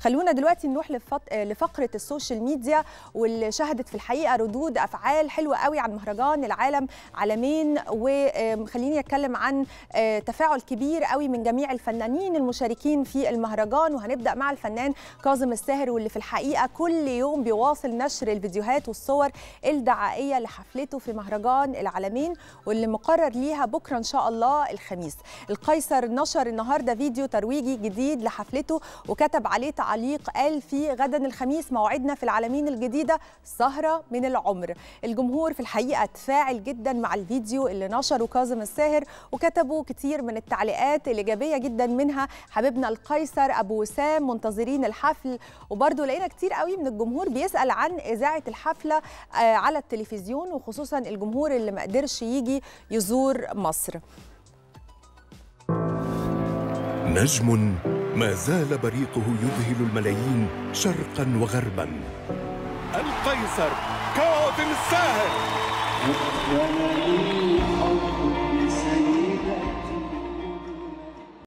خلونا دلوقتي نروح لفط... لفقره السوشيال ميديا واللي شهدت في الحقيقه ردود افعال حلوه قوي عن مهرجان العالم عالمين وخليني اتكلم عن تفاعل كبير قوي من جميع الفنانين المشاركين في المهرجان وهنبدا مع الفنان كاظم الساهر واللي في الحقيقه كل يوم بيواصل نشر الفيديوهات والصور الدعائيه لحفلته في مهرجان العالمين واللي مقرر ليها بكره ان شاء الله الخميس القيصر نشر النهارده فيديو ترويجي جديد لحفلته وكتب عليه تعليق قال فيه غدا الخميس موعدنا في العالمين الجديده سهره من العمر الجمهور في الحقيقه تفاعل جدا مع الفيديو اللي نشره كاظم الساهر وكتبوا كتير من التعليقات الايجابيه جدا منها حبيبنا القيصر ابو وسام منتظرين الحفل وبرده لقينا كتير قوي من الجمهور بيسال عن اذاعه الحفله على التلفزيون وخصوصا الجمهور اللي ما قدرش يجي يزور مصر نجم ما زال بريقه يذهل الملايين شرقا وغربا القيصر كاظم الساهر